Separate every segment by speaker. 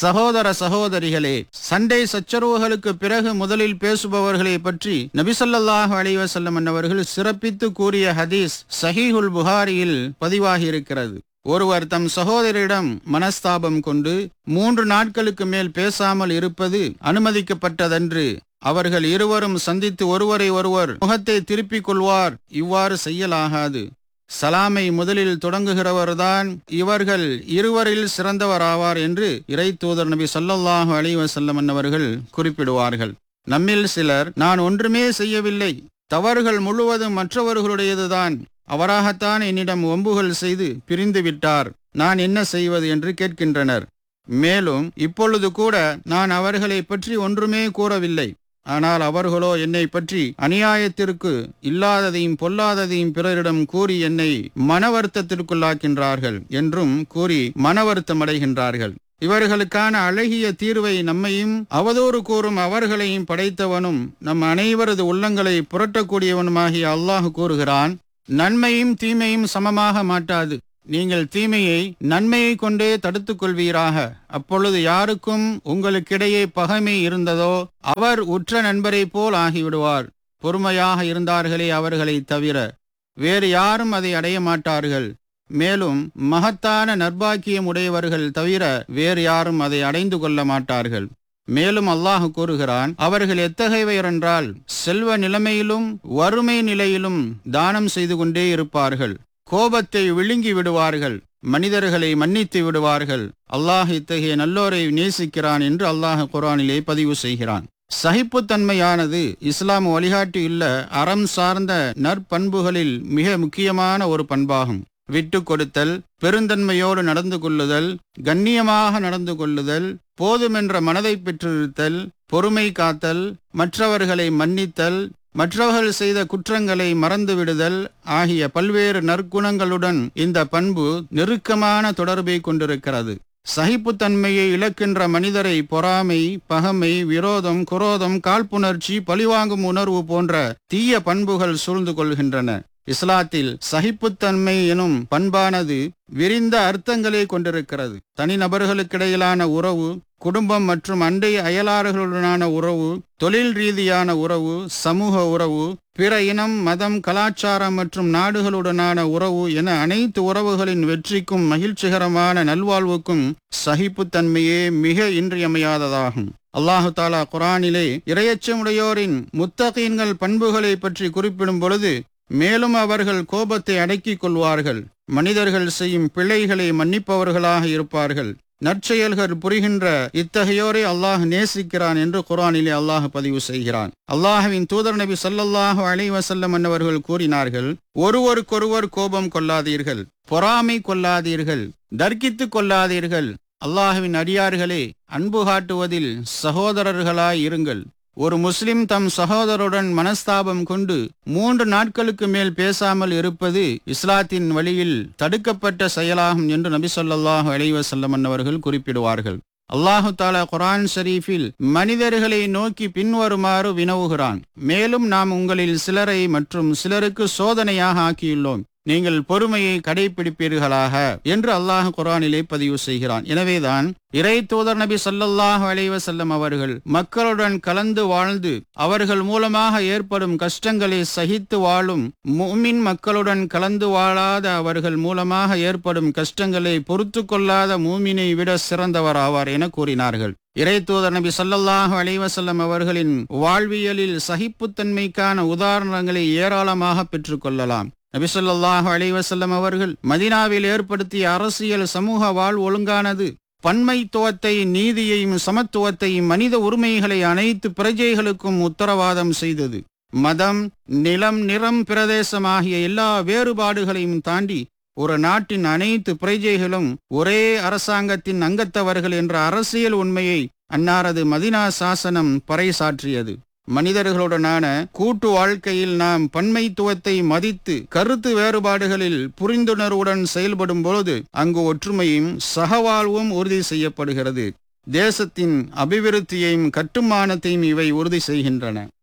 Speaker 1: சகோதர சகோதரிகளே சண்டை சச்சரவுகளுக்கு பிறகு முதலில் பேசுபவர்களை பற்றி நபிசல்லாஹு அலைஹி வஸல்லம் அவர்கள் சிறப்பித்து கூறிய ஹதீஸ் சஹீஹுல் புகாரியில் பதிவாகி இருக்கிறது ஒருவர் தம் சகோதரியிடம் மனஸ்தாபம் கொண்டு மூன்று நாட்களுக்கு மேல் பேசாமல் இருப்பது அனுமதிக்கப்பட்டதன்று அவர்கள் இருவரும் சந்தித்து ஒருவரை ஒருவர் முகத்தை திருப்பிக் கொள்வார் இவ்வாறு செய்யலாகாது சலாமை முதலில் தொடங்குகிறவர்தான் இவர்கள் இருவரில் சிறந்தவராவார் என்று இறை தூதர் நபி ஸல்லல்லாஹு அலைஹி வஸல்லம் அவர்கள் குறிப்பிடுவார்கள் நம்மில் சிலர் நான் ஒன்றுமே செய்யவில்லை தவறுகள் முழுவதும் மற்றவர்களுடையதுதான் அவராகத்தான் என்னிடம் ஒம்புகள் செய்து பிரிந்து விட்டார் நான் என்ன செய்வது என்று கேட்கின்றனர் மேலும் இப்பொழுது கூட நான் அவர்களை பற்றி ஒன்றுமே கூறவில்லை ஆனால் அவர்களோ என்னை பற்றி அநியாயத்திற்கு இல்லாததையும் பொல்லாததையும் பிறரிடம் கூறி என்னை மன வருத்தத்திற்குள்ளாக்கின்றார்கள் என்றும் கூறி மன வருத்தமடைகின்றார்கள் இவர்களுக்கான அழகிய தீர்வை நம்மையும் அவதூறு கூறும் அவர்களையும் படைத்தவனும் நம் அனைவரது உள்ளங்களை புரட்டக்கூடியவனுமாகிய அல்லாஹ் கூறுகிறான் நன்மையும் தீமையும் சமமாக மாட்டாது நீங்கள் தீமையை நன்மையை கொண்டே தடுத்துக் கொள்வீராக அப்பொழுது யாருக்கும் உங்களுக்கிடையே பகைமை இருந்ததோ அவர் உற்ற நண்பரைப் போல் ஆகிவிடுவார் பொறுமையாக இருந்தார்களே அவர்களை தவிர வேறு யாரும் அதை அடைய மாட்டார்கள் மேலும் மகத்தான நற்பாக்கியம் உடையவர்கள் தவிர வேறு யாரும் அதை அடைந்து கொள்ள மாட்டார்கள் மேலும் அல்லாஹ் கூறுகிறான் அவர்கள் எத்தகையவர் என்றால் செல்வ நிலைமையிலும் வறுமை நிலையிலும் தானம் செய்து கொண்டே இருப்பார்கள் கோபத்தை விழுங்கி விடுவார்கள் மனிதர்களை மன்னித்து விடுவார்கள் அல்லாஹ் இத்தகைய நல்லோரை நேசிக்கிறான் என்று அல்லாஹ் குரானிலே பதிவு செய்கிறான் சகிப்புத்தன்மையானது இஸ்லாம் வழிகாட்டியுள்ள அறம் சார்ந்த நற்பண்புகளில் மிக முக்கியமான ஒரு பண்பாகும் விட்டு கொடுத்தல் பெருந்தன்மையோடு நடந்து கொள்ளுதல் கண்ணியமாக நடந்து கொள்ளுதல் போதுமென்ற மனதை பெற்றிருத்தல் பொறுமை காத்தல் மற்றவர்களை மன்னித்தல் மற்றவர்கள் செய்த குற்றங்களை மறந்துவிடுதல் ஆகிய பல்வேறு நற்குணங்களுடன் இந்த பண்பு நெருக்கமான தொடர்பை கொண்டிருக்கிறது சகிப்புத்தன்மையை இழக்கின்ற மனிதரை பொறாமை பகமை விரோதம் குரோதம் காழ்ப்புணர்ச்சி பழிவாங்கும் உணர்வு போன்ற தீய பண்புகள் சூழ்ந்து கொள்கின்றன இஸ்லாத்தில் சகிப்புத்தன்மை எனும் பண்பானது விரிந்த அர்த்தங்களை கொண்டிருக்கிறது தனிநபர்களுக்கிடையிலான உறவு குடும்பம் மற்றும் அண்டை அயலாறுகளுடனான உறவு தொழில் ரீதியான உறவு சமூக உறவு பிற இனம் மதம் கலாச்சாரம் மற்றும் நாடுகளுடனான உறவு என அனைத்து உறவுகளின் வெற்றிக்கும் மகிழ்ச்சிகரமான நல்வாழ்வுக்கும் சகிப்புத்தன்மையே மிக இன்றியமையாததாகும் அல்லாஹு தாலா குரானிலே இரையச்சமுடையோரின் முத்தகீன்கள் பண்புகளை பற்றி குறிப்பிடும் பொழுது மேலும் அவர்கள் கோபத்தை அடக்கிக் கொள்வார்கள் மனிதர்கள் செய்யும் பிழைகளை மன்னிப்பவர்களாக இருப்பார்கள் நற்செயல்கள் புரிகின்ற இத்தகையோரை அல்லாஹ் நேசிக்கிறான் என்று குரானிலே அல்லாஹ் பதிவு செய்கிறான் அல்லாஹுவின் தூதர் நபி ஸல்லல்லாஹு அலைஹி வஸல்லம் என்னவர்கள் கூறினார்கள் ஒருவருக்கொருவர் கோபம் கொள்ளாதீர்கள் பொறாமை கொள்ளாதீர்கள் தர்க்கித்துக் கொள்ளாதீர்கள் அல்லாஹுவின் அடியார்களே அன்பு காட்டுவதில் சகோதரர்களாய் இருங்கள் ஒரு முஸ்லிம் தம் சகோதரருடன் மனஸ்தாபம் கொண்டு மூன்று நாட்களுக்கு மேல் பேசாமல் இருப்பது இஸ்லாத்தின் வழியில் தடுக்கப்பட்ட செயலாகும் என்று நபி சொல்லாஹு அலைவசல்லம் அவர்கள் குறிப்பிடுவார்கள் அல்லாஹு தாலா குரான் ஷரீஃபில் மனிதர்களை நோக்கி பின்வருமாறு வினவுகிறான் மேலும் நாம் உங்களில் சிலரை மற்றும் சிலருக்கு சோதனையாக ஆக்கியுள்ளோம் நீங்கள் பொறுமையை கடைபிடிப்பீர்களாக என்று அல்லாஹ் குரானிலே பதிவு செய்கிறான் எனவேதான் இறை தூதர் நபி ஸல்லல்லாஹு அலைஹி வஸல்லம் அவர்கள் மக்களுடன் கலந்து வாழ்ந்து அவர்கள் மூலமாக ஏற்படும் கஷ்டங்களை சகித்து வாழும் முஃமின் மக்களுடன் கலந்து வாழாத அவர்கள் மூலமாக ஏற்படும் கஷ்டங்களை பொறுத்து கொள்ளாத மூமினை விட சிறந்தவர் ஆவார் என கூறினார்கள் இறை தூதர் நபி ஸல்லல்லாஹு அலைஹி வஸல்லம் அவர்களின் வாழ்வியலில் சகிப்புத்தன்மைக்கான உதாரணங்களை ஏராளமாக பெற்றுக்கொள்ளலாம் நபி ஸல்லல்லாஹு அலைஹி வஸல்லம் அவர்கள் மதீனாவில் ஏற்படுத்திய அரசியல் சமூக வாழ் ஒழுங்கானது பன்மைத்துவத்தை நீதியையும் சமத்துவத்தையும் மனித உரிமைகளை அனைத்து பிரஜைகளுக்கும் உத்தரவாதம் செய்தது மதம் நிலம் நிறம் பிரதேசம் ஆகிய எல்லா வேறுபாடுகளையும் தாண்டி ஒரு நாட்டின் அனைத்து பிரஜைகளும் ஒரே அரசாங்கத்தின் அங்கத்தவர்கள் என்ற அரசியல் உண்மையை அன்னாரது மதினா சாசனம் பறைசாற்றியது மனிதர்களுடனான கூட்டு வாழ்க்கையில் நாம் பன்மைத்துவத்தை மதித்து கருத்து வேறுபாடுகளில் புரிந்துணர்வுடன் செயல்படும் பொழுது அங்கு ஒற்றுமையும் சகவாழ்வும் உறுதி செய்யப்படுகிறது தேசத்தின் அபிவிருத்தியையும் கட்டுமானத்தையும் இவை உறுதி செய்கின்றன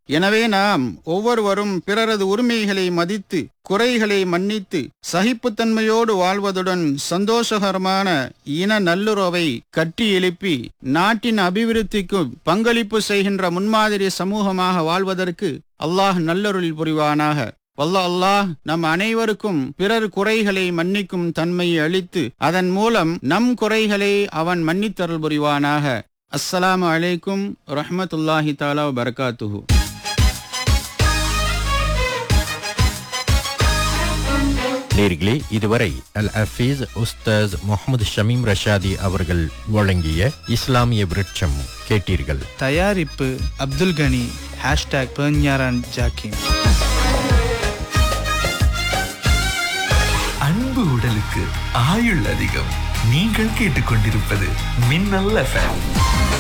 Speaker 1: எனவே நாம் ஒவ்வொருவரும் பிறரது உரிமைகளை மதித்து குறைகளை மன்னித்து சகிப்புத்தன்மையோடு வாழ்வதுடன் சந்தோஷகரமான இன நல்லுறவை கட்டி எழுப்பி நாட்டின் அபிவிருத்திக்கு பங்களிப்பு செய்கின்ற முன்மாதிரி சமூகமாக வாழ்வதற்கு அல்லாஹ் நல்லருள் புரிவானாக வல்ல அல்லாஹ் நம் அனைவருக்கும் பிறர் குறைகளை மன்னிக்கும் தன்மையை அளித்து அதன் மூலம் நம் குறைகளை அவன் மன்னித்தருள் புரிவானாக அஸ்ஸலாமு அலைக்கும் ரஹ்மத்துல்லாஹி தாலா பரகாத்துஹு
Speaker 2: நேர்களே இதுவரை அல் ஹஃபீஸ் உஸ்தாஸ் முகமது ஷமீம் ரஷாதி அவர்கள் வழங்கிய இஸ்லாமிய விருட்சம் கேட்டீர்கள்
Speaker 3: தயாரிப்பு அப்துல் கனி ஹேஷ்டாக் பெர்ஞாரான் ஜாக்கின்
Speaker 4: அன்பு உடலுக்கு ஆயுள் அதிகம் நீங்கள் கேட்டுக்கொண்டிருப்பது மின்னல் எஃப்எம்